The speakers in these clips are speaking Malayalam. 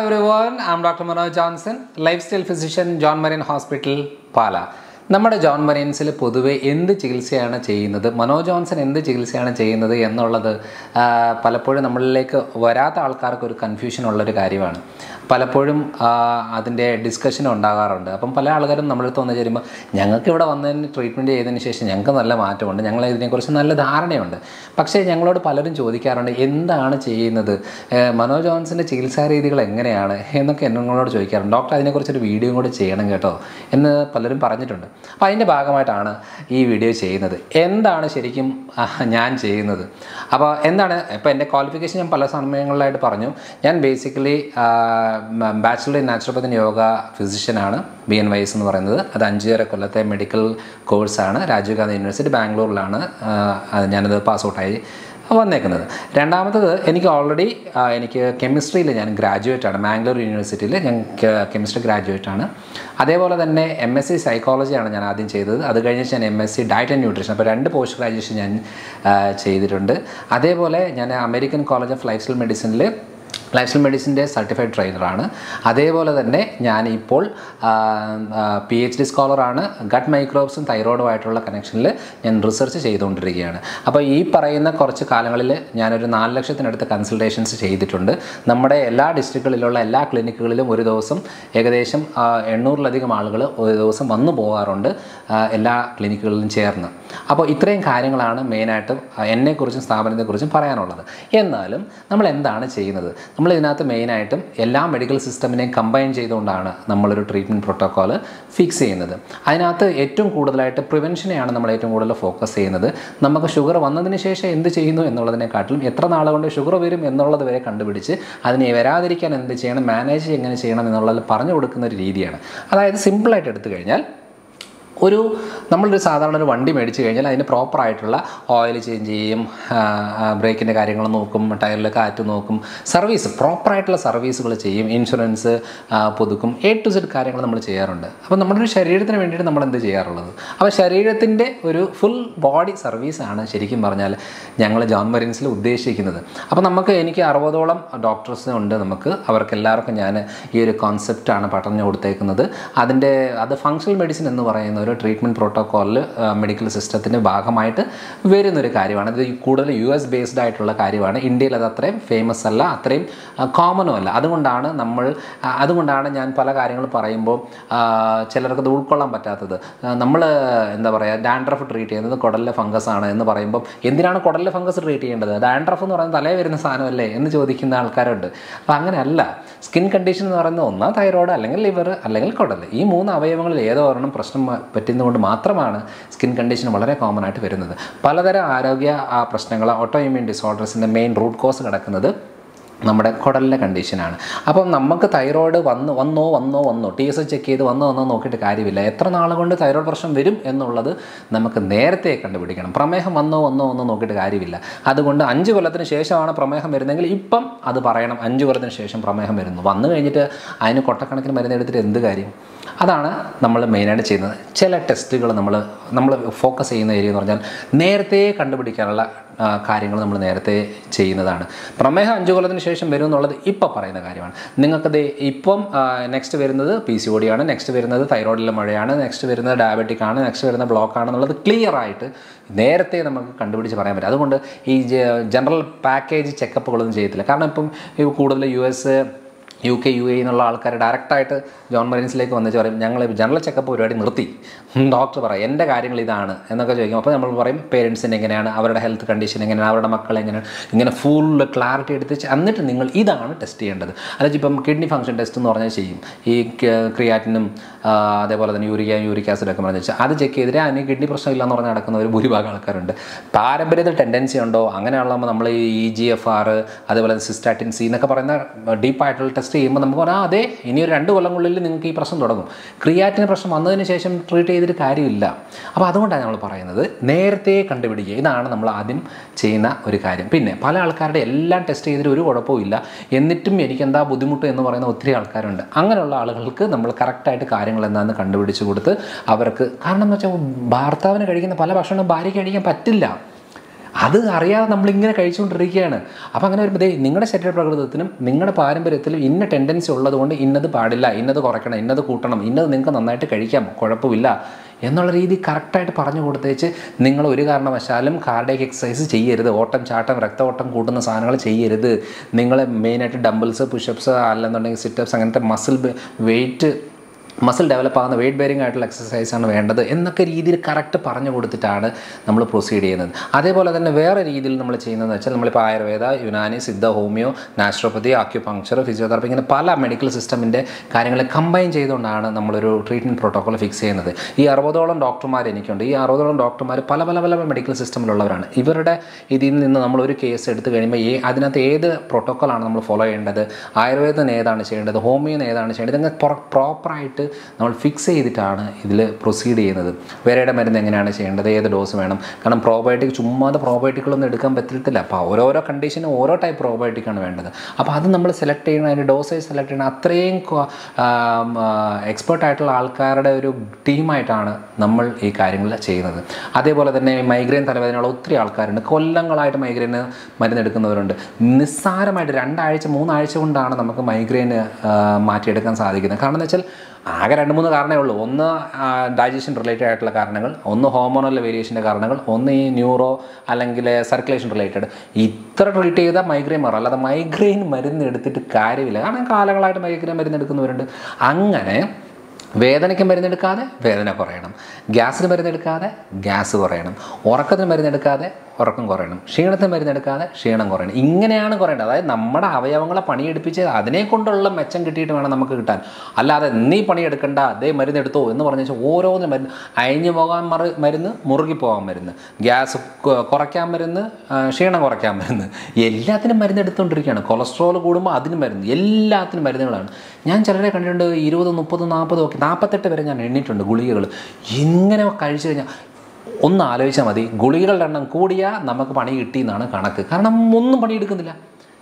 everyone, I'm Dr. Manoj Johnson, lifestyle physician, John Marine Hospital, പാല നമ്മുടെ ജോൺ മറീൻസിൽ പൊതുവെ എന്ത് ചികിത്സയാണ് ചെയ്യുന്നത് മനോ ജോൺസൺ എന്ത് ചികിത്സയാണ് ചെയ്യുന്നത് എന്നുള്ളത് ആ, പലപ്പോഴും നമ്മളിലേക്ക് വരാത്ത ആൾക്കാർക്ക് ഒരു കൺഫ്യൂഷൻ ഉള്ളൊരു കാര്യമാണ് പലപ്പോഴും ആ, അതിൻ്റെ ഡിസ്കഷൻ ഉണ്ടാകാറുണ്ട് അപ്പം പല ആൾക്കാരും നമ്മളടുത്ത് വന്നു ചേരുമ്പോൾ ഞങ്ങൾക്ക് ഇവിടെ വന്നതിന് ട്രീറ്റ്മെൻറ്റ് ചെയ്തതിന് ശേഷം ഞങ്ങൾക്ക് നല്ല മാറ്റമുണ്ട് ഞങ്ങൾ ഇതിനെക്കുറിച്ച് നല്ല ധാരണയുണ്ട് പക്ഷേ ഞങ്ങളോട് പലരും ചോദിക്കാറുണ്ട് എന്താണ് ചെയ്യുന്നത് ഏഹ് മനോ ജോൺസിൻ്റെ ചികിത്സാ രീതികൾ എങ്ങനെയാണ് എന്നൊക്കെ എന്നോട് ചോദിക്കാറുണ്ട് ഡോക്ടർ അതിനെക്കുറിച്ചൊരു വീഡിയോ കൂടി ചെയ്യണം കേട്ടോ എന്ന് പലരും പറഞ്ഞിട്ടുണ്ട് അപ്പോൾ അതിൻ്റെ ഭാഗമായിട്ടാണ് ഈ വീഡിയോ ചെയ്യുന്നത് എന്താണ് ശരിക്കും ആ, ഞാൻ ചെയ്യുന്നത് അപ്പോൾ എന്താണ് ഇപ്പോൾ എൻ്റെ ക്വാളിഫിക്കേഷൻ ഞാൻ പല സമയങ്ങളിലായിട്ട് പറഞ്ഞു ഞാൻ basically bachelor in naturopathy yoga ഫിസിഷ്യനാണ് ബി എൻ വൈ എസ് എന്ന് പറയുന്നത് അത് അഞ്ചര കൊല്ലത്തെ മെഡിക്കൽ കോഴ്സാണ് രാജീവ് ഗാന്ധി യൂണിവേഴ്സിറ്റി ബാംഗ്ലൂരിലാണ് ആ, അത് ഞാനത് പാസ് ഔട്ടായി വന്നേക്കുന്നത് രണ്ടാമത്തത് എനിക്ക് ഓൾറെഡി എനിക്ക് കെമിസ്ട്രിയിൽ ഞാൻ ഗ്രാജുവേറ്റ് ആണ് മാംഗ്ലൂർ യൂണിവേഴ്സിറ്റിയിൽ ഞാൻ കെമിസ്ട്രി ഗ്രാജുവേറ്റ് ആണ് അതേപോലെ തന്നെ എം എസ് സി സൈക്കോളജിയാണ് ഞാൻ ആദ്യം ചെയ്തത് അത് കഴിഞ്ഞ് ഞാൻ M S C diet and nutrition അപ്പോൾ രണ്ട് പോസ്റ്റ് ഗ്രാജുവേഷൻ ഞാൻ ആ, ചെയ്തിട്ടുണ്ട് അതേപോലെ ഞാൻ American college of life style മെഡിസിനിൽ ലൈഫ് സ്റ്റൈൽ മെഡിസിൻ്റെ സർട്ടിഫൈഡ് ട്രെയിനറാണ് അതേപോലെ തന്നെ ഞാനിപ്പോൾ പി എച്ച് ഡി സ്കോളറാണ് ഗട്ട് മൈക്രോബ്സും തൈറോയിഡുമായിട്ടുള്ള കണക്ഷനിൽ ഞാൻ റിസർച്ച് ചെയ്തുകൊണ്ടിരിക്കുകയാണ് അപ്പോൾ ഈ പറയുന്ന കുറച്ച് കാലങ്ങളിൽ ഞാനൊരു നാല് ലക്ഷത്തിനടുത്ത് കൺസൾട്ടേഷൻസ് ചെയ്തിട്ടുണ്ട് നമ്മുടെ എല്ലാ ഡിസ്ട്രിക്റ്റുകളിലുള്ള എല്ലാ ക്ലിനിക്കുകളിലും ഒരു ദിവസം ഏകദേശം ആ, എണ്ണൂറിലധികം ആളുകൾ ഒരു ദിവസം വന്നു പോകാറുണ്ട് ആ, എല്ലാ ക്ലിനിക്കുകളിലും ചേർന്ന് അപ്പോൾ ഇത്രയും കാര്യങ്ങളാണ് മെയിനായിട്ടും ആ, എന്നെക്കുറിച്ചും സ്ഥാപനത്തെക്കുറിച്ചും പറയാനുള്ളത് എന്നാലും നമ്മൾ എന്താണ് ചെയ്യുന്നത് നമ്മൾ ഇതിനകത്ത് മെയിനായിട്ടും എല്ലാ മെഡിക്കൽ സിസ്റ്റമിനെയും കമ്പൈൻ ചെയ്തുകൊണ്ടാണ് നമ്മളൊരു ട്രീറ്റ്മെൻറ്റ് പ്രോട്ടോക്കോൾ ഫിക്സ് ചെയ്യുന്നത് അതിനകത്ത് ഏറ്റവും കൂടുതലായിട്ട് പ്രിവെൻഷനെയാണ് നമ്മൾ ഏറ്റവും കൂടുതൽ ഫോക്കസ് ചെയ്യുന്നത് നമുക്ക് ഷുഗർ വന്നതിന് ശേഷം എന്ത് ചെയ്യുന്നു എന്നുള്ളതിനെക്കാട്ടിലും എത്ര നാൾ കൊണ്ട് ഷുഗർ വരും എന്നുള്ളത് വരെ കണ്ടുപിടിച്ച് അതിനെ വരാതിരിക്കാൻ എന്ത് ചെയ്യണം മാനേജ് എങ്ങനെ ചെയ്യണം എന്നുള്ളത് പറഞ്ഞു കൊടുക്കുന്ന ഒരു രീതിയാണ് അതായത് സിമ്പിളായിട്ട് എടുത്തു കഴിഞ്ഞാൽ ഒരു നമ്മളൊരു സാധാരണ ഒരു വണ്ടി മേടിച്ച് കഴിഞ്ഞാൽ അതിന് പ്രോപ്പറായിട്ടുള്ള ഓയിൽ ചേഞ്ച് ചെയ്യും ബ്രേക്കിൻ്റെ കാര്യങ്ങൾ നോക്കും ടയറിൽ കാറ്റ് നോക്കും സർവീസ് പ്രോപ്പറായിട്ടുള്ള സർവീസുകൾ ചെയ്യും ഇൻഷുറൻസ് പുതുക്കും എ ടു സെഡ് കാര്യങ്ങൾ നമ്മൾ ചെയ്യാറുണ്ട് അപ്പോൾ നമ്മുടെ ഒരു ശരീരത്തിന് വേണ്ടിയിട്ട് നമ്മൾ എന്ത് ചെയ്യാറുള്ളത് അപ്പോൾ ശരീരത്തിൻ്റെ ഒരു ഫുൾ ബോഡി സർവീസാണ് ശരിക്കും പറഞ്ഞാൽ ഞങ്ങൾ ജോൺ മരീൻസിൽ ഉദ്ദേശിക്കുന്നത് അപ്പോൾ നമുക്ക് എനിക്ക് അറുപതോളം ഡോക്ടേഴ്സ് ഉണ്ട് നമുക്ക് അവർക്ക് എല്ലാവർക്കും ഞാൻ ഈ ഒരു കോൺസെപ്റ്റാണ് പറഞ്ഞു കൊടുത്തേക്കുന്നത് അതിൻ്റെ അത് ഫങ്ഷണൽ മെഡിസിൻ എന്ന് പറയുന്ന ഒരു ട്രീറ്റ്മെൻറ്റ് പ്രോട്ടോക്കോളിൽ മെഡിക്കൽ സിസ്റ്റത്തിൻ്റെ ഭാഗമായിട്ട് വരുന്നൊരു കാര്യമാണ് ഇത് കൂടുതൽ യു എസ് ബേസ്ഡ് ആയിട്ടുള്ള കാര്യമാണ് ഇന്ത്യയിൽ അത് അത്രയും ഫേമസ് അല്ല അത്രയും കോമണും അല്ല അതുകൊണ്ടാണ് നമ്മൾ ആ, അതുകൊണ്ടാണ് ഞാൻ പല കാര്യങ്ങൾ പറയുമ്പോൾ ആ, ചിലർക്ക് അത് ഉൾക്കൊള്ളാൻ പറ്റാത്തത് നമ്മൾ എന്താ പറയുക ഡാൻഡ്രഫ് ട്രീറ്റ് ചെയ്യുന്നത് കുടലിലെ ഫംഗസ് ആണ് എന്ന് പറയുമ്പോൾ എന്തിനാണ് കുടലിലെ ഫംഗസ് ട്രീറ്റ് ചെയ്യേണ്ടത് ഡാൻഡ്രഫ് എന്ന് പറയുന്നത് തലേ വരുന്ന സാധനമല്ലേ എന്ന് ചോദിക്കുന്ന ആൾക്കാരുണ്ട് അപ്പോൾ അങ്ങനെയല്ല സ്കിൻ കണ്ടീഷൻ എന്ന് പറയുന്നത് ഒന്നാ തൈറോയ്ഡ് അല്ലെങ്കിൽ ലിവർ അല്ലെങ്കിൽ കുടൽ ഈ മൂന്ന് അവയവങ്ങളിൽ ഏതോ ഒരെണ്ണം പ്രശ്നം പറ്റുന്നതുകൊണ്ട് മാത്രമാണ് സ്കിൻ കണ്ടീഷൻ വളരെ കോമൺ ആയിട്ട് വരുന്നത് പലതരം ആരോഗ്യ ആ, പ്രശ്നങ്ങൾ ഓട്ടോ ഇമ്മ്യൂൺ ഡിസോർഡേഴ്സിൻ്റെ മെയിൻ റൂട്ട് കോസ് കിടക്കുന്നത് നമ്മുടെ കുടലിലെ കണ്ടീഷനാണ് അപ്പം നമുക്ക് തൈറോയ്ഡ് വന്ന് വന്നോ വന്നോ വന്നോ ടി എസ് ചെക്ക് ചെയ്ത് വന്നോ വന്നോ നോക്കിയിട്ട് കാര്യമില്ല എത്ര നാൾ കൊണ്ട് തൈറോയ്ഡ് പ്രശ്നം വരും എന്നുള്ളത് നമുക്ക് നേരത്തെ കണ്ടുപിടിക്കണം പ്രമേഹം വന്നോ വന്നോ വന്നോ നോക്കിയിട്ട് കാര്യമില്ല അതുകൊണ്ട് അഞ്ച് കൊല്ലത്തിന് ശേഷമാണ് പ്രമേഹം വരുന്നതെങ്കിൽ ഇപ്പം അത് പറയണം അഞ്ച് കൊല്ലത്തിന് ശേഷം പ്രമേഹം വരുന്നു വന്നു കഴിഞ്ഞിട്ട് അതിന് കൊട്ടക്കണക്കിന് മരുന്ന് എടുത്തിട്ട് എന്ത് കാര്യം അതാണ് നമ്മൾ മെയിനായിട്ട് ചെയ്യുന്നത് ചില ടെസ്റ്റുകൾ നമ്മൾ നമ്മൾ ഫോക്കസ് ചെയ്യുന്ന ഏരിയ എന്ന് പറഞ്ഞാൽ നേരത്തെ കണ്ടുപിടിക്കാനുള്ള കാര്യങ്ങൾ നമ്മൾ നേരത്തെ ചെയ്യുന്നതാണ് പ്രമേഹം അഞ്ച് കൊല്ലത്തിന് ശേഷം വരും എന്നുള്ളത് ഇപ്പം പറയുന്ന കാര്യമാണ് നിങ്ങൾക്കത് ഇപ്പം നെക്സ്റ്റ് വരുന്നത് പി സി ഒ ഡി ആണ് നെക്സ്റ്റ് വരുന്നത് തൈറോയിഡിലെ മഴയാണ് നെക്സ്റ്റ് വരുന്നത് ഡയബറ്റിക് ആണ് നെക്സ്റ്റ് വരുന്ന ബ്ലോക്ക് ആണെന്നുള്ളത് ക്ലിയർ ആയിട്ട് നേരത്തെ നമുക്ക് കണ്ടുപിടിച്ച് പറയാൻ പറ്റും അതുകൊണ്ട് ഈ ജനറൽ പാക്കേജ് ചെക്കപ്പുകളൊന്നും ചെയ്യത്തില്ല കാരണം ഇപ്പം ഈ കൂടുതൽ U S U K U A എന്നുള്ള ആൾക്കാർ ഡയറക്റ്റായിട്ട് ജോൺ മറീൻസിലേക്ക് വന്നിട്ട് പറയും ഞങ്ങൾ ജനറൽ ചെക്കപ്പ് പരിപാടി നിർത്തി ഡോക്ടർ പറയും എൻ്റെ കാര്യങ്ങൾ ഇതാണ് എന്നൊക്കെ ചോദിക്കും അപ്പോൾ നമ്മൾ പറയും പേരൻസിന് എങ്ങനെയാണ് അവരുടെ ഹെൽത്ത് കണ്ടീഷൻ എങ്ങനെയാണ് അവരുടെ മക്കൾ എങ്ങനെയാണ് ഇങ്ങനെ ഫുൾ ക്ലാരിറ്റി എടുത്ത് ചെ- എന്നിട്ട് നിങ്ങൾ ഇതാണ് ടെസ്റ്റ് ചെയ്യേണ്ടത് അല്ലെങ്കിൽ ഇപ്പം കിഡ്നി ഫംഗ്ഷൻ ടെസ്റ്റ് എന്ന് പറഞ്ഞാൽ ചെയ്യും ഈ ക്രിയാറ്റിനും അതേപോലെ തന്നെ യൂറിയ യൂറിക് ആസിഡ് ഒക്കെ പറഞ്ഞു വെച്ചാൽ അത് ചെക്ക് ചെയ്തിട്ട് അതിന് കിഡ്നി പ്രശ്നമില്ല എന്ന് പറഞ്ഞ് നടക്കുന്ന ഒരു ഭൂരിഭാഗം ആൾക്കാരുണ്ട് പാരമ്പര്യത്തിൽ ടെൻഡൻസി ഉണ്ടോ അങ്ങനെയുള്ള നമ്മൾ ഈ ഇ ജി എഫ് ആർ അതേപോലെ സിസ്റ്റാറ്റിൻ സി എന്നൊക്കെ പറയുന്ന ഡീപ്പായിട്ടുള്ള ടെസ്റ്റ് ചെയ്യുമ്പോൾ നമുക്ക് പറയാം ആ, അതെ ഇനി ഒരു രണ്ട് കൊല്ലങ്ങളിൽ നിങ്ങൾക്ക് ഈ പ്രശ്നം തുടങ്ങും ക്രിയാറ്റിന് പ്രശ്നം വന്നതിന് ശേഷം ട്രീറ്റ് ചെയ്തിട്ട് കാര്യമില്ല അപ്പോൾ അതുകൊണ്ടാണ് നമ്മൾ പറയുന്നത് നേരത്തെ കണ്ടുപിടിക്കുക ഇതാണ് നമ്മൾ ആദ്യം ചെയ്യുന്ന ഒരു കാര്യം പിന്നെ പല ആൾക്കാരുടെ എല്ലാം ടെസ്റ്റ് ചെയ്തിട്ട് ഒരു കുഴപ്പവും ഇല്ല എന്നിട്ടും എനിക്ക് എന്താ ബുദ്ധിമുട്ട് എന്ന് പറയുന്ന ഒത്തിരി ആൾക്കാരുണ്ട് അങ്ങനെയുള്ള ആളുകൾക്ക് നമ്മൾ കറക്റ്റായിട്ട് കാര്യങ്ങൾ എന്താണെന്ന് കണ്ടുപിടിച്ച് കൊടുത്ത് അവർക്ക് കാരണം എന്ന് വെച്ചാൽ ഭർത്താവിന് കഴിക്കുന്ന പല ഭക്ഷണവും ഭാര്യയ്ക്ക് കഴിക്കാൻ പറ്റില്ല അത് അറിയാതെ നമ്മളിങ്ങനെ കഴിച്ചുകൊണ്ടിരിക്കുകയാണ് അപ്പോൾ അങ്ങനെ വരുമ്പോൾ ദേ നിങ്ങളുടെ ശരീരപ്രകൃതത്തിനും നിങ്ങളുടെ പാരമ്പര്യത്തിലും ഇന്ന ടെൻഡൻസി ഉള്ളതുകൊണ്ട് ഇന്നത് പാടില്ല ഇന്നത് കുറയ്ക്കണം ഇന്നത് കൂട്ടണം ഇന്നത് നിങ്ങൾക്ക് നന്നായിട്ട് കഴിക്കാം കുഴപ്പമില്ല എന്നുള്ള രീതി കറക്റ്റായിട്ട് പറഞ്ഞു കൊടുത്തേച്ച് നിങ്ങൾ ഒരു കാരണവശാലും കാർഡിയക് എക്സസൈസ് ചെയ്യരുത് ഓട്ടം ചാട്ടം രക്തഓട്ടം കൂട്ടുന്ന സാധനങ്ങൾ ചെയ്യരുത് നിങ്ങൾ മെയിനായിട്ട് ഡംബിൾസ് പുഷപ്സ് അല്ലെന്നുണ്ടെങ്കിൽ സിറ്റപ്സ് അങ്ങനത്തെ മസിൽ വെയിറ്റ് മസിൽ ഡെവലപ്പ് ആകുന്ന വെയിറ്റ് ബെയറിംഗ് ആയിട്ടുള്ള എക്സസൈസ് ആണ് വേണ്ടത് എന്നൊക്കെ രീതിയിൽ കറക്റ്റ് പറഞ്ഞു കൊടുത്തിട്ടാണ് നമ്മൾ പ്രൊസീഡ് ചെയ്യുന്നത് അതേപോലെ തന്നെ വേറെ രീതിയിൽ നമ്മൾ ചെയ്യുന്നതെന്ന് വെച്ചാൽ നമ്മളിപ്പോൾ Ayurveda Unani Siddha homoeo naturopathy acupuncture physiotherapy ഇങ്ങനെ പല മെഡിക്കൽ സിസ്റ്റമിൻ്റെ കാര്യങ്ങൾ കമ്പൈൻ ചെയ്തുകൊണ്ടാണ് നമ്മളൊരു ട്രീറ്റ്മെൻറ്റ് പ്രോട്ടോക്കോൾ ഫിക്സ് ചെയ്യുന്നത് ഈ അറുപതോളം ഡോക്ടർമാർ എനിക്കുണ്ട് ഈ അറുപതോളം ഡോക്ടർമാർ പല പല പല മെഡിക്കൽ സിസ്റ്റമിലുള്ളവരാണ് ഇവരുടെ ഇതിൽ നിന്ന് നമ്മൾ ഒരു കേസ് എടുത്തു കഴിയുമ്പോൾ ഏ അതിനകത്ത് ഏത് പ്രോട്ടോക്കോളാണ് നമ്മൾ ഫോളോ ചെയ്യേണ്ടത് ആയുർവേദത്തിന് ഏതാണ് ചെയ്യേണ്ടത് ഹോമിയോന് ഏതാണ് ചെയ്യേണ്ടത് ഇങ്ങനെ പ്രോപ്പറായിട്ട് നമ്മൾ ഫിക്സ് ചെയ്തിട്ടാണ് ഇതിൽ പ്രൊസീഡ് ചെയ്യുന്നത് വേറെയുടെ മരുന്ന് എങ്ങനെയാണ് ചെയ്യേണ്ടത് ഏത് ഡോസ് വേണം കാരണം പ്രോബയോട്ടിക് ചുമ്മാതെ പ്രോബയോട്ടിക്കുകളൊന്നും എടുക്കാൻ പറ്റിയിട്ടില്ല അപ്പോൾ ഓരോരോ കണ്ടീഷനും ഓരോ ടൈപ്പ് പ്രോബയോട്ടിക്കാണ് വേണ്ടത് അപ്പോൾ അത് നമ്മൾ സെലക്ട് ചെയ്യണം അതിൻ്റെ ഡോസേജ് സെലക്ട് ചെയ്യണം അത്രയും എക്സ്പേർട്ട് ആയിട്ടുള്ള ആൾക്കാരുടെ ഒരു ടീമായിട്ടാണ് നമ്മൾ ഈ കാര്യങ്ങൾ ചെയ്യുന്നത് അതേപോലെ തന്നെ മൈഗ്രെയിൻ തലവേദനയുള്ള ഒത്തിരി ആൾക്കാരുണ്ട് കൊല്ലങ്ങളായിട്ട് മൈഗ്രെയിന് മരുന്നെടുക്കുന്നവരുണ്ട് നിസ്സാരമായിട്ട് രണ്ടാഴ്ച മൂന്നാഴ്ച കൊണ്ടാണ് നമുക്ക് മൈഗ്രെയിൻ മാറ്റിയെടുക്കാൻ സാധിക്കുന്നത് കാരണം എന്ന് വെച്ചാൽ ആകെ രണ്ട് മൂന്ന് കാരണമേ ഉള്ളൂ ഒന്ന് ഡൈജഷൻ റിലേറ്റഡ് ആയിട്ടുള്ള കാരണങ്ങൾ ഒന്ന് ഹോർമോണൽ വേരിയേഷൻ്റെ കാരണങ്ങൾ ഒന്ന് ഈ ന്യൂറോ അല്ലെങ്കിൽ സർക്കുലേഷൻ റിലേറ്റഡ് ഇത്ര ട്രീറ്റ് ചെയ്താൽ മൈഗ്രെയിൻ മാറും അല്ലാതെ മൈഗ്രെയിൻ മരുന്ന് എടുത്തിട്ട് കാര്യമില്ല കാരണം കാലങ്ങളായിട്ട് മൈഗ്രെയിൻ മരുന്ന് എടുക്കുന്നവരുണ്ട് അങ്ങനെ വേദനയ്ക്ക് മരുന്നെടുക്കാതെ വേദന കുറയണം ഗ്യാസിന് മരുന്നെടുക്കാതെ ഗ്യാസ് കുറയണം ഉറക്കത്തിന് മരുന്നെടുക്കാതെ ഉറക്കം കുറയണം ക്ഷീണത്തിന് മരുന്നെടുക്കാതെ ക്ഷീണം കുറയണം ഇങ്ങനെയാണ് കുറയേണ്ടത് അതായത് നമ്മുടെ അവയവങ്ങളെ പണിയെടുപ്പിച്ച് അതിനെ കൊണ്ടുള്ള മെച്ചം കിട്ടിയിട്ട് വേണം നമുക്ക് കിട്ടാൻ അല്ലാതെ നീ പണിയെടുക്കണ്ട അതേ മരുന്നെടുത്തോ എന്ന് പറഞ്ഞു വെച്ചാൽ ഓരോന്നിനും മരുന്ന് അയഞ്ഞു പോകാൻ മറ മരുന്ന് മുറുകി പോകാൻ മരുന്ന് ഗ്യാസ് കൊ- കുറയ്ക്കാൻ മരുന്ന് ആ, ക്ഷീണം കുറയ്ക്കാൻ മരുന്ന് എല്ലാത്തിനും മരുന്ന് എടുത്തുകൊണ്ടിരിക്കുകയാണ് കൊളസ്ട്രോൾ കൂടുമ്പോൾ അതിന് മരുന്ന് എല്ലാത്തിനും മരുന്നുകളാണ് ഞാൻ ചിലരെ കണ്ടിട്ടുണ്ട് ഇരുപത് മുപ്പത് നാൽപ്പത് ഒക്കെ നാൽപ്പത്തെട്ട് വരെ ഞാൻ എണ്ണിയിട്ടുണ്ട് ഗുളികകൾ ഇങ്ങനെ കഴിച്ചു കഴിഞ്ഞാൽ ഒന്ന് ആലോചിച്ചാൽ മതി ഗുളികകളുടെ എണ്ണം കൂടിയാൽ നമുക്ക് പണി കിട്ടിയെന്നാണ് കണക്ക് കാരണം ഒന്നും പണിയെടുക്കുന്നില്ല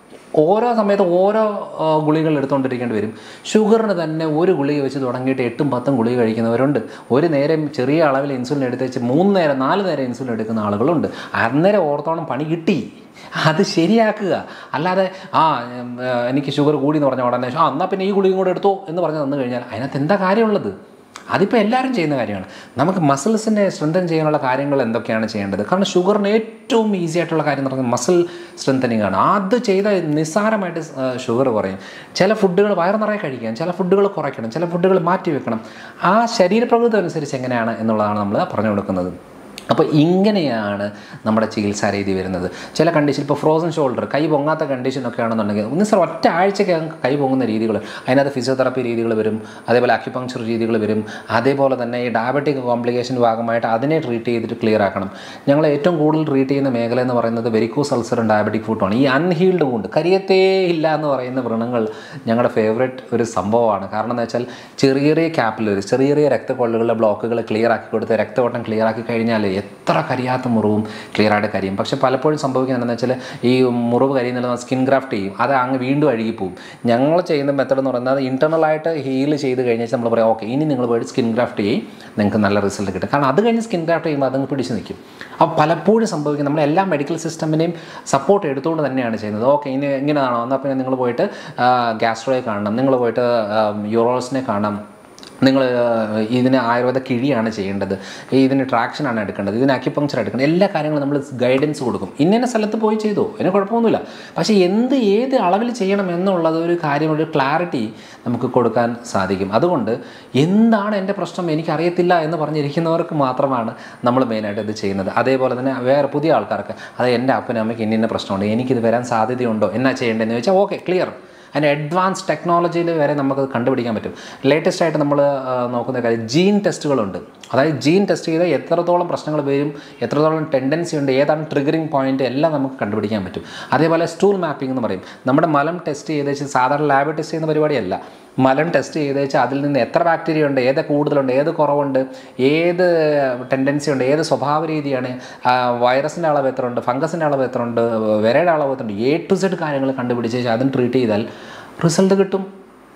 ഓരോ സമയത്ത് ഓരോ ആ, ഗുളികകൾ എടുത്തുകൊണ്ടിരിക്കേണ്ടി വരും ഷുഗറിന് തന്നെ ഒരു ഗുളിക വെച്ച് തുടങ്ങിയിട്ട് എട്ടും പത്തും ഗുളിക കഴിക്കുന്നവരുണ്ട് ഒരു നേരം ചെറിയ അളവിൽ ഇൻസുലിൻ എടുത്ത് വെച്ച് മൂന്ന് നേരം നാല് നേരം ഇൻസുലിൻ എടുക്കുന്ന ആളുകളുണ്ട് അന്നേരം ഓർത്തോളം പണി കിട്ടി അത് ശരിയാക്കുക അല്ലാതെ ആ ഉം, ആ, എനിക്ക് ഷുഗർ കൂടി എന്ന് പറഞ്ഞ ഉടനെ ആ എന്നാൽ പിന്നെ ഈ ഗുളികയും കൂടെ എടുത്തോ എന്ന് പറഞ്ഞ് തന്നു കഴിഞ്ഞാൽ അതിനകത്ത് എന്താ കാര്യമുള്ളത് അതിപ്പോൾ എല്ലാവരും ചെയ്യുന്ന കാര്യമാണ് നമുക്ക് മസിൽസിനെ സ്ട്രെങ്തൻ ചെയ്യാനുള്ള കാര്യങ്ങൾ എന്തൊക്കെയാണ് ചെയ്യേണ്ടത് കാരണം ഷുഗറിന് ഏറ്റവും ഈസി ആയിട്ടുള്ള കാര്യം എന്ന് പറയുന്നത് മസിൽ സ്ട്രെങ്തനിങ് ആണ് അത് ചെയ്ത നിസ്സാരമായിട്ട് ഷുഗർ കുറയും ചില ഫുഡുകൾ വയറ് നിറയെ കഴിക്കാം ചില ഫുഡുകൾ കുറയ്ക്കണം ചില ഫുഡുകൾ മാറ്റി വെക്കണം ആ ശരീരപ്രകൃതി അനുസരിച്ച് എങ്ങനെയാണ് എന്നുള്ളതാണ് നമ്മൾ പറഞ്ഞു കൊടുക്കുന്നത് അപ്പോൾ ഇങ്ങനെയാണ് നമ്മുടെ ചികിത്സാ രീതി വരുന്നത് ചില കണ്ടീഷൻ ഇപ്പോൾ ഫ്രോസൺ ഷോൾഡർ കൈ പൊങ്ങാത്ത കണ്ടീഷനൊക്കെ ആണെന്നുണ്ടെങ്കിൽ ഒന്ന് സാർ ഒറ്റ ആഴ്ചയ്ക്ക് കൈ പൊങ്ങുന്ന രീതികൾ അതിനകത്ത് ഫിസിയോതെറാപ്പി രീതികൾ വരും അതേപോലെ അക്യുപങ്ക്ചർ രീതികൾ വരും അതേപോലെ തന്നെ ഈ ഡയബറ്റിക് കോംപ്ലിക്കേഷൻ ഭാഗമായിട്ട് അതിനെ ട്രീറ്റ് ചെയ്തിട്ട് ക്ലിയർ ആക്കണം ഞങ്ങൾ ഏറ്റവും കൂടുതൽ ട്രീറ്റ് ചെയ്യുന്ന മേഖല എന്ന് പറയുന്നത് വെരിക്കോസ് അൾസറും ഡയബറ്റിക് ഫുഡുമാണ് ഈ അൺഹീൽഡ് വുണ്ട് കരിയത്തേ ഇല്ല എന്ന് പറയുന്ന വ്രണങ്ങൾ ഞങ്ങളുടെ ഫേവറേറ്റ് ഒരു സംഭവമാണ് കാരണം എന്ന് വെച്ചാൽ ചെറിയ ചെറിയ ക്യാപ്പിലറി ചെറിയ ചെറിയ രക്തക്കൊള്ളുകളുടെ ബ്ലോക്കുകൾ ക്ലിയർ ആക്കി കൊടുത്ത് രക്തഓട്ടം ക്ലിയർ ആക്കി കഴിഞ്ഞാൽ എത്ര കരിയാത്ത മുറിവും ക്ലിയർ ആയിട്ട് കരിയും പക്ഷെ പലപ്പോഴും സംഭവിക്കുന്നത് എന്താണെന്ന് വെച്ചാൽ ഈ മുറിവ് കരിയുന്നില്ല സ്കിൻ ഗ്രാഫ്റ്റ് ചെയ്യും അത് അങ്ങ് വീണ്ടും അഴുകി പോകും ഞങ്ങൾ ചെയ്യുന്ന മെത്തഡ് എന്ന് പറയുന്നത് internal ആയിട്ട് ഹീൽ ചെയ്ത് കഴിഞ്ഞാൽ നമ്മൾ പറയാം ഓക്കെ ഇനി നിങ്ങൾ പോയിട്ട് സ്കിൻ ഗ്രാഫ്റ്റ് ചെയ്യും നിങ്ങൾക്ക് നല്ല റിസൾട്ട് കിട്ടും കാരണം അത് കഴിഞ്ഞ് സ്കിൻ ഗ്രാഫ്റ്റ് ചെയ്യുമ്പോൾ അതങ്ങ് പിടിച്ച് നിൽക്കും അപ്പോൾ പലപ്പോഴും സംഭവിക്കും നമ്മൾ എല്ലാ മെഡിക്കൽ സിസ്റ്റമിനെയും സപ്പോർട്ട് എടുത്തുകൊണ്ട് തന്നെയാണ് ചെയ്യുന്നത് ഓക്കെ ഇനി ഇങ്ങനെയാണോ എന്നാൽ പിന്നെ നിങ്ങൾ പോയിട്ട് ഗ്യാസ്ട്രോയെ കാണണം നിങ്ങൾ പോയിട്ട് യൂറോസിനെ കാണണം നിങ്ങൾ ഇതിന് ആയുർവേദ കിഴിയാണ് ചെയ്യേണ്ടത് ഇതിന് ട്രാക്ഷനാണ് എടുക്കേണ്ടത് ഇതിന് അക്യുപങ്ക്ചർ എടുക്കേണ്ടത് എല്ലാ കാര്യങ്ങളും നമ്മൾ ഗൈഡൻസ് കൊടുക്കും ഇന്ന സ്ഥലത്ത് പോയി ചെയ്തോ അതിന് കുഴപ്പമൊന്നുമില്ല പക്ഷേ എന്ത് ഏത് അളവിൽ ചെയ്യണം എന്നുള്ളത് ഒരു കാര്യം ഒരു ക്ലാരിറ്റി നമുക്ക് കൊടുക്കാൻ സാധിക്കും അതുകൊണ്ട് എന്താണ് എൻ്റെ പ്രശ്നം എനിക്കറിയത്തില്ല എന്ന് പറഞ്ഞിരിക്കുന്നവർക്ക് മാത്രമാണ് നമ്മൾ മെയിനായിട്ട് ഇത് ചെയ്യുന്നത് അതേപോലെ തന്നെ വേറെ പുതിയ ആൾക്കാർക്ക് അത് എൻ്റെ അപ്പനും അമ്മയ്ക്ക് ഇന്ന ഇന്ന പ്രശ്നമുണ്ട് എനിക്കിത് വരാൻ സാധ്യതയുണ്ടോ എന്നാ ചെയ്യേണ്ടതെന്ന് ചോദിച്ചാൽ ഓക്കെ ക്ലിയർ അതിൻ്റെ അഡ്വാൻസ് ടെക്നോളജിയിൽ വരെ നമുക്കത് കണ്ടുപിടിക്കാൻ പറ്റും ലേറ്റസ്റ്റ് ആയിട്ട് നമ്മൾ നോക്കുന്ന കാര്യം ജീൻ ടെസ്റ്റുകളുണ്ട് അതായത് ജീൻ ടെസ്റ്റ് ചെയ്താൽ എത്രത്തോളം പ്രശ്നങ്ങൾ വരും എത്രത്തോളം ടെൻഡൻസി ഉണ്ട് ഏതാണ് ട്രിഗറിങ് പോയിന്റ് എല്ലാം നമുക്ക് കണ്ടുപിടിക്കാൻ പറ്റും അതേപോലെ സ്റ്റൂൾ മാപ്പിംഗ് എന്ന് പറയും നമ്മുടെ മലം ടെസ്റ്റ് ചെയ്ത് വെച്ച് സാധാരണ ലാബ് ടെസ്റ്റ് ചെയ്യുന്ന പരിപാടിയല്ല മലം ടെസ്റ്റ് ചെയ്ത് വെച്ചാൽ അതിൽ നിന്ന് എത്ര ബാക്ടീരിയ ഉണ്ട് ഏത് കൂടുതലുണ്ട് ഏത് കുറവുണ്ട് ഏത് ടെൻഡൻസി ഉണ്ട് ഏത് സ്വഭാവ രീതിയാണ് വൈറസിൻ്റെ അളവ് എത്ര ഉണ്ട് ഫംഗസിൻ്റെ അളവ് എത്ര ഉണ്ട് വിരയുടെ അളവ് എത്ര ഉണ്ട് എ ടു സെഡ് കാര്യങ്ങൾ കണ്ടുപിടിച്ച് വെച്ചാൽ അതിന് ട്രീറ്റ് ചെയ്താൽ റിസൾട്ട് കിട്ടും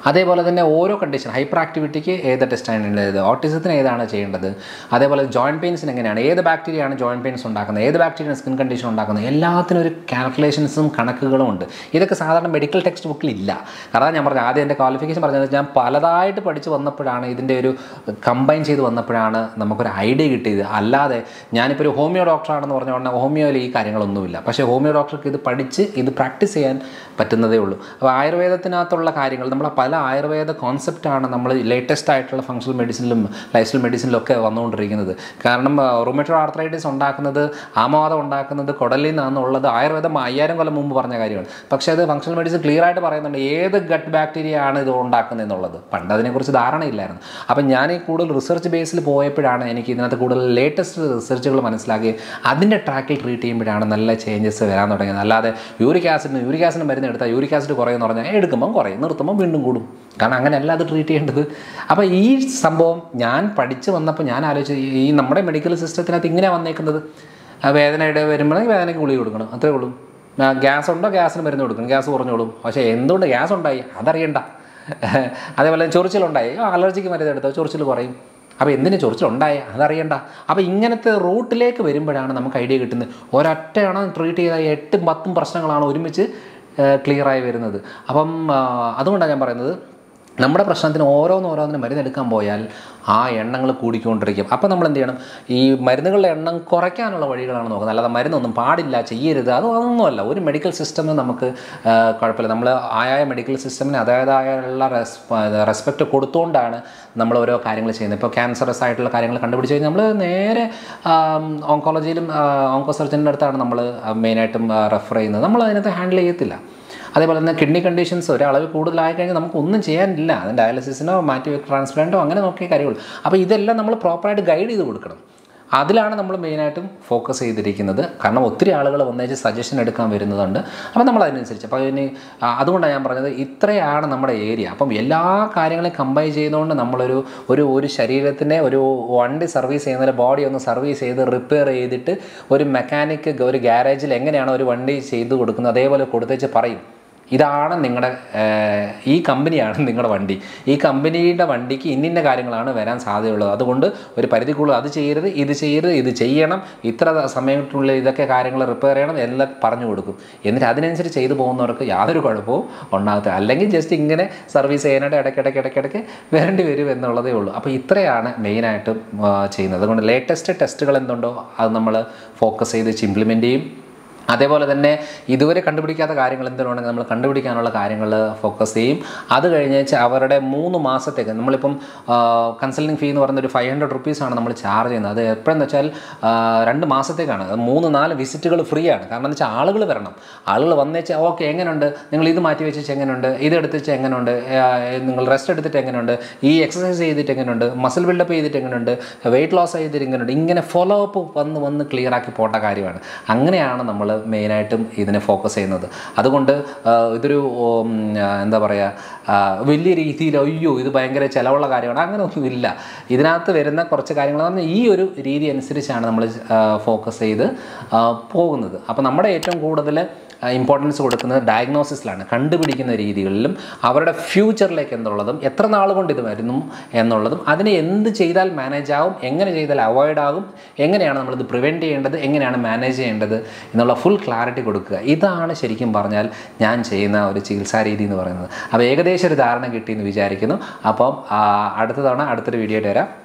അതേപോലെ തന്നെ ഓരോ കണ്ടീഷൻ ഹൈപ്പർ ആക്ടിവിറ്റിക്ക് ഏത് ടെസ്റ്റാണ് ഉള്ളത് ഓട്ടിസത്തിന് ഏതാണ് ചെയ്യേണ്ടത് അതേപോലെ ജോയിൻറ്റ് പെയിൻസിന് എങ്ങനെയാണ് ഏത് ബാക്ടീരിയയാണ് ജോയിൻറ്റ് പെയിൻസ് ഉണ്ടാക്കുന്നത് ഏത് ബാക്ടീരിയയാണ് സ്കിൻ കണ്ടീഷൻ ഉണ്ടാക്കുന്നത് എല്ലാത്തിനും ഒരു കാൽക്കുലേഷൻസും കണക്കുകളും ഉണ്ട് ഇതൊക്കെ സാധാരണ മെഡിക്കൽ ടെക്സ്റ്റ് ബുക്കിൽ ഇല്ല കാരണം ഞാൻ പറഞ്ഞു ആദ്യം എൻ്റെ ക്വാളിഫിക്കേഷൻ പറഞ്ഞത് ഞാൻ പലതായിട്ട് പഠിച്ച് വന്നപ്പോഴാണ് ഇതിൻ്റെ ഒരു കമ്പൈൻ ചെയ്ത് വന്നപ്പോഴാണ് നമുക്കൊരു ഐഡിയ കിട്ടിയത് അല്ലാതെ ഞാനിപ്പോൾ ഒരു ഹോമിയോ ഡോക്ടറാണെന്ന് പറഞ്ഞ ഉടനെ ഹോമിയോയിൽ ഈ കാര്യങ്ങളൊന്നുമില്ല പക്ഷേ ഹോമിയോ ഡോക്ടർക്ക് ഇത് പഠിച്ച് ഇത് പ്രാക്ടീസ് ചെയ്യാൻ പറ്റുന്നതേ ഉള്ളൂ അപ്പോൾ ആയുർവേദത്തിനകത്തുള്ള കാര്യങ്ങൾ നമ്മളെ പല ആയുർവേദ കോൺസെപ്റ്റാണ് നമ്മൾ ലേറ്റസ്റ്റ് ആയിട്ടുള്ള ഫങ്ഷണൽ മെഡിസിനിലും ലൈഫ് സ്റ്റൈൽ മെഡിസിനിലും ഒക്കെ വന്നുകൊണ്ടിരിക്കുന്നത് കാരണം റൊമറ്റോ ആർത്രൈറ്റിസ് ഉണ്ടാക്കുന്നത് ആമവാദം ഉണ്ടാക്കുന്നത് കുടലിൽ നിന്നാണെന്നുള്ളത് ആയുർവേദം അയ്യായിരം കൊല്ലം മുമ്പ് പറഞ്ഞ കാര്യമാണ് പക്ഷേ അത് ഫങ്ഷണൽ മെഡിസിൻ ക്ലിയർ ആയിട്ട് പറയുന്നുണ്ട് ഏത് ഗട്ട് ബാക്ടീരിയ ആണ് ഇത് ഉണ്ടാക്കുന്നത് എന്നുള്ളത് പണ്ട് അതിനെക്കുറിച്ച് ധാരണയില്ലായിരുന്നു അപ്പം ഞാൻ ഈ കൂടുതൽ റിസർച്ച് ബേസിൽ പോയപ്പോഴാണ് എനിക്ക് ഇതിനകത്ത് കൂടുതൽ ലേറ്റസ്റ്റ് റിസർച്ചുകൾ മനസ്സിലാക്കി അതിൻ്റെ ട്രാക്കിൽ ട്രീറ്റ് ചെയ്യുമ്പോഴാണ് നല്ല ചേഞ്ചസ് വരാൻ തുടങ്ങിയത് അല്ലാതെ യൂറിക് ആസിഡിന് യൂറിക് ആസിഡിന് മരുന്ന് എടുത്താൽ യൂറിക് ആസിഡ് കുറയുമെന്ന് പറഞ്ഞാൽ എടുക്കുമ്പം കുറയും നിർത്തുമ്പോൾ വീണ്ടും കൂടും കാരണം അങ്ങനെയല്ല അത് ട്രീറ്റ് ചെയ്യേണ്ടത് അപ്പോൾ ഈ സംഭവം ഞാൻ പഠിച്ച് വന്നപ്പോൾ ഞാൻ ആലോചിച്ചു ഈ നമ്മുടെ മെഡിക്കൽ സിസ്റ്റത്തിനകത്ത് ഇങ്ങനെ വന്നേക്കുന്നത് ആ വേദനയുടെ വരുമ്പോഴേക്കും വേദനയ്ക്ക് ഗുളിക കൊടുക്കണം അത്രേ ഉള്ളൂ ആ, ഗ്യാസ് ഉണ്ടോ ഗ്യാസിന് മരുന്ന് കൊടുക്കണം ഗ്യാസ് കുറഞ്ഞോളും പക്ഷേ എന്തുകൊണ്ട് ഗ്യാസ് ഉണ്ടായി അതറിയണ്ട അതേപോലെ ചൊറിച്ചിലുണ്ടായി ആ, അലർജിക്ക് മരുന്ന് എടുത്തോ ചൊറിച്ചിൽ കുറയും അപ്പോൾ എന്തിനു ചൊറിച്ചിലുണ്ടായ അതറിയണ്ട അപ്പോൾ ഇങ്ങനത്തെ റൂട്ടിലേക്ക് വരുമ്പോഴാണ് നമുക്ക് ഐഡിയ കിട്ടുന്നത് ഒരൊറ്റയാണ് ട്രീറ്റ് ചെയ്ത എട്ടും പത്തും പ്രശ്നങ്ങളാണ് ഒരുമിച്ച് ക്ലിയറായി വരുന്നത് അപ്പം ആ, അതുകൊണ്ടാണ് ഞാൻ പറയുന്നത് നമ്മുടെ പ്രശ്നത്തിന് ഓരോന്നോരോന്നിനും മരുന്നെടുക്കാൻ പോയാൽ ആ എണ്ണങ്ങൾ കൂടിക്കൊണ്ടിരിക്കും അപ്പോൾ നമ്മൾ എന്ത് ചെയ്യണം ഈ മരുന്നുകളുടെ എണ്ണം കുറയ്ക്കാനുള്ള വഴികളാണ് നോക്കുന്നത് അല്ലാതെ മരുന്നൊന്നും പാടില്ല ചെയ്യരുത് അത് അതൊന്നുമല്ല ഒരു മെഡിക്കൽ സിസ്റ്റമിന് നമുക്ക് ആ, കുഴപ്പമില്ല നമ്മൾ ആയായ മെഡിക്കൽ സിസ്റ്റമിന് അതായതായുള്ള റെസ്പെക്റ്റ് കൊടുത്തുകൊണ്ടാണ് നമ്മൾ ഓരോ കാര്യങ്ങൾ ചെയ്യുന്നത് ഇപ്പോൾ ക്യാൻസറസ് ആയിട്ടുള്ള കാര്യങ്ങൾ കണ്ടുപിടിച്ച് കഴിഞ്ഞാൽ നമ്മൾ നേരെ ഓങ്കോളജിയിലും ഓങ്കോ സർജൻ്റെ അടുത്താണ് നമ്മൾ മെയിനായിട്ടും റെഫർ ചെയ്യുന്നത് നമ്മൾ അതിനകത്ത് ഹാൻഡിൽ ചെയ്യത്തില്ല അതേപോലെ തന്നെ കിഡ്നി കണ്ടീഷൻസ് ഒരളവ് കൂടുതലായി കഴിഞ്ഞാൽ നമുക്ക് ഒന്നും ചെയ്യാനില്ല അതിന് ഡയാലിസിസിനോ മാറ്റി ട്രാൻസ്പ്ലാന്റോ അങ്ങനെ നോക്കിയ കാര്യമുള്ളൂ അപ്പോൾ ഇതെല്ലാം നമ്മൾ പ്രോപ്പറായിട്ട് ഗൈഡ് ചെയ്ത് കൊടുക്കണം അതിലാണ് നമ്മൾ മെയിനായിട്ടും ഫോക്കസ് ചെയ്തിരിക്കുന്നത് കാരണം ഒത്തിരി ആളുകൾ വന്നേച്ച് സജഷൻ എടുക്കാൻ വരുന്നതുണ്ട് അപ്പോൾ നമ്മൾ അതിനനുസരിച്ച് അപ്പോൾ ഇനി ആ, അതുകൊണ്ടാണ് ഞാൻ പറഞ്ഞത് ഇത്രയാണ് നമ്മുടെ ഏരിയ അപ്പം എല്ലാ കാര്യങ്ങളെയും കമ്പൈൻ ചെയ്തുകൊണ്ട് നമ്മളൊരു ഒരു ഒരു ശരീരത്തിനെ ഒരു വണ്ടി സർവീസ് ചെയ്യുന്നതിന് ബോഡി ഒന്ന് സർവീസ് ചെയ്ത് റിപ്പയർ ചെയ്തിട്ട് ഒരു മെക്കാനിക്ക് ഒരു ഗ്യാരേജിൽ എങ്ങനെയാണോ ഒരു വണ്ടി ചെയ്ത് കൊടുക്കുന്നത് അതേപോലെ കൊടുത്തേച്ച് പറയും ഇതാണ് നിങ്ങളുടെ ഏഹ്, ഈ കമ്പനിയാണ് നിങ്ങളുടെ വണ്ടി ഈ കമ്പനിയുടെ വണ്ടിക്ക് ഇന്നിന്ന കാര്യങ്ങളാണ് വരാൻ സാധ്യതയുള്ളത് അതുകൊണ്ട് ഒരു പരിധിക്കുള്ളിൽ അത് ചെയ്യരുത് ഇത് ചെയ്യരുത് ഇത് ചെയ്യണം ഇത്ര സമയത്തിനുള്ളിൽ ഇതൊക്കെ കാര്യങ്ങൾ റിപ്പയർ ചെയ്യണം എല്ലാം പറഞ്ഞു കൊടുക്കും എന്നിട്ട് അതിനനുസരിച്ച് ചെയ്തു പോകുന്നവർക്ക് യാതൊരു കുഴപ്പവും ഉണ്ടാകത്തില്ല അല്ലെങ്കിൽ ജസ്റ്റ് ഇങ്ങനെ സർവീസ് ചെയ്യാനായിട്ട് ഇടയ്ക്കിടയ്ക്ക് ഇടയ്ക്കിടയ്ക്ക് വരേണ്ടി വരും എന്നുള്ളതേ ഉള്ളൂ അപ്പോൾ ഇത്രയാണ് മെയിനായിട്ടും ചെയ്യുന്നത് അതുകൊണ്ട് ലേറ്റസ്റ്റ് ടെസ്റ്റുകൾ എന്തുണ്ടോ അത് നമ്മൾ ഫോക്കസ് ചെയ്ത് ഇംപ്ലിമെൻറ്റ് ചെയ്യും അതേപോലെ തന്നെ ഇതുവരെ കണ്ടുപിടിക്കാത്ത കാര്യങ്ങൾ എന്തിനുണ്ടെങ്കിൽ നമ്മൾ കണ്ടുപിടിക്കാനുള്ള കാര്യങ്ങൾ ഫോക്കസ് ചെയ്യും അത് കഴിഞ്ഞ് വെച്ചാൽ അവരുടെ മൂന്ന് മാസത്തേക്ക് നമ്മളിപ്പം കൺസൾട്ടിങ് ഫീ എന്ന് പറയുന്ന ഒരു ഫൈവ് ഹൺഡ്രഡ് റുപ്പീസാണ് നമ്മൾ ചാർജ് ചെയ്യുന്നത് അത് എപ്പോഴെന്ന് വെച്ചാൽ ആ, രണ്ട് മാസത്തേക്കാണ് അത് മൂന്ന് നാല് വിസിറ്റുകൾ ഫ്രീ ആണ് കാരണം എന്ന് വെച്ചാൽ ആളുകൾ വരണം ആളുകൾ വന്നേച്ച് ഓക്കെ എങ്ങനെയുണ്ട് നിങ്ങൾ ഇത് മാറ്റി വെച്ചിട്ട് എങ്ങനെയുണ്ട് ഇത് എടുത്ത് വെച്ച് എങ്ങനെയുണ്ട് ആ, നിങ്ങൾ റെസ്റ്റ് എടുത്തിട്ട് എങ്ങനെയുണ്ട് ഈ എക്സസൈസ് ചെയ്തിട്ട് എങ്ങനെയുണ്ട് മസിൽ ബിൽഡപ്പ് ചെയ്തിട്ട് എങ്ങനെയുണ്ട് വെയിറ്റ് ലോസ് ചെയ്തിട്ട് എങ്ങനെയുണ്ട് ഇങ്ങനെ ഫോളോ അപ്പ് വന്ന് വന്ന് ക്ലിയർ ആക്കി പോട്ട കാര്യമാണ് അങ്ങനെയാണ് നമ്മൾ മെയിനായിട്ടും ഇതിനെ ഫോക്കസ് ചെയ്യുന്നത് അതുകൊണ്ട് ആ, ഇതൊരു ഉം, ആ, എന്താ പറയുക ആ, വലിയ രീതിയിൽ അയ്യോ ഇത് ഭയങ്കര ചിലവുള്ള കാര്യമാണ് അങ്ങനെ ഒന്നുമില്ല ഇതിനകത്ത് വരുന്ന കുറച്ച് കാര്യങ്ങൾ എന്ന് പറഞ്ഞാൽ ഈ ഒരു രീതി അനുസരിച്ചാണ് നമ്മൾ ഫോക്കസ് ചെയ്ത് ആ, പോകുന്നത് അപ്പോൾ നമ്മുടെ ഏറ്റവും കൂടുതൽ ഇമ്പോർട്ടൻസ് കൊടുക്കുന്നത് ഡയഗ്നോസിസിലാണ് കണ്ടുപിടിക്കുന്ന രീതികളിലും അവരുടെ ഫ്യൂച്ചറിലേക്ക് എന്നുള്ളതും എത്ര നാൾ കൊണ്ട് ഇത് വരുന്നു എന്നുള്ളതും അതിനെ എന്ത് ചെയ്താൽ മാനേജ് ആവും എങ്ങനെ ചെയ്താൽ അവോയ്ഡ് ആകും എങ്ങനെയാണ് നമ്മളിത് പ്രിവെൻറ്റ് ചെയ്യേണ്ടത് എങ്ങനെയാണ് മാനേജ് ചെയ്യേണ്ടത് എന്നുള്ള ഫുൾ ക്ലാരിറ്റി കൊടുക്കുക ഇതാണ് ശരിക്കും പറഞ്ഞാൽ ഞാൻ ചെയ്യുന്ന ഒരു ചികിത്സാ രീതി എന്ന് പറയുന്നത് അപ്പോൾ ഏകദേശം ഒരു ധാരണ കിട്ടിയെന്ന് വിചാരിക്കുന്നു അപ്പം ആ, അടുത്ത തവണ അടുത്തൊരു വീഡിയോ ആയിട്ട് വരാം